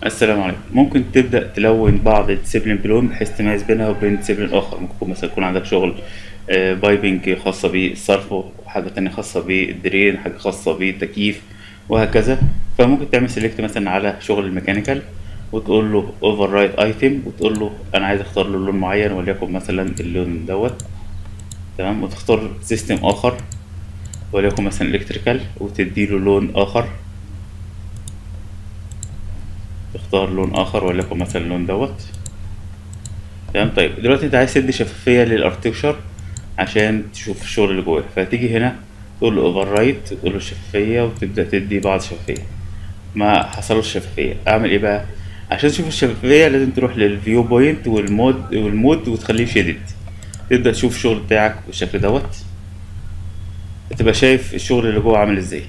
السلام عليكم ممكن تبدأ تلون بعض الديسيبلين بلون بحيث تميز بينها وبين ديسيبلين آخر ممكن يكون مثلا يكون عندك شغل بايبنج خاصة بالصرف وحاجة تانية خاصة بالدرين حاجة خاصة بالتكييف وهكذا فممكن تعمل سيلكت مثلا على شغل الميكانيكال وتقول له اوفر رايت ايتم وتقول له انا عايز اختار له لون معين وليكن مثلا اللون دوت تمام وتختار سيستم اخر وليكن مثلا الكتريكال وتديله لون اخر تختار لون اخر وليكن مثلا اللون دوت تمام طيب دلوقتي انت عايز تدي شفافية للارتكشر عشان تشوف الشغل اللي جواه فتيجي هنا تقول له اوفر رايت تقول له شفافية وتبدأ تدي بعض شفافية ما حصلش شفافية اعمل ايه بقى عشان تشوف الشفافية لازم تروح للفيو بوينت والمود والمود وتخليه شيدد تبدأ تشوف الشغل بتاعك بالشكل دوت تبقى شايف الشغل اللي جوه عامل ازاي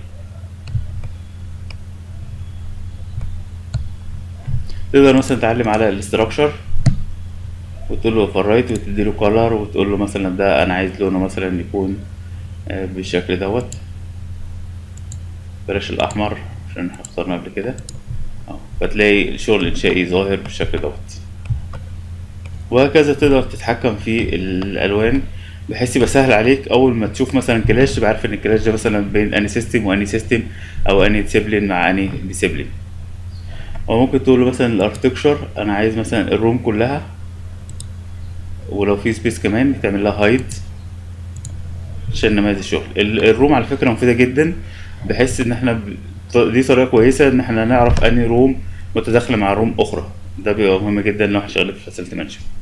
تقدر مثلا تعلم على الاستراكشر وتقول له فرايت وتدي له كولر وتقول له مثلا ده انا عايز لونه مثلا يكون آه، بالشكل دوت بلاش الاحمر عشان احنا اخترنا قبل كده اه فتلاقي الشغل الانشائي ظاهر بالشكل دوت وهكذا تقدر تتحكم في الالوان بحيث يبقى سهل عليك اول ما تشوف مثلا كلاش تبقى عارف ان الكلاش ده مثلا بين اني سيستم واني سيستم او اني ديسيبلين مع اني ديسيبلين او ممكن تقول له مثلا الاركتكشر انا عايز مثلا الروم كلها ولو في سبيس كمان تعمل لها هايد عشان نميز الشغل ال- الروم على فكره مفيده جدا بحيث ان احنا ب... دي طريقه كويسه ان احنا نعرف انهي روم متداخله مع روم اخرى ده بيبقى مهم جدا لو احنا شغالين في فاسيلتي مانجمنت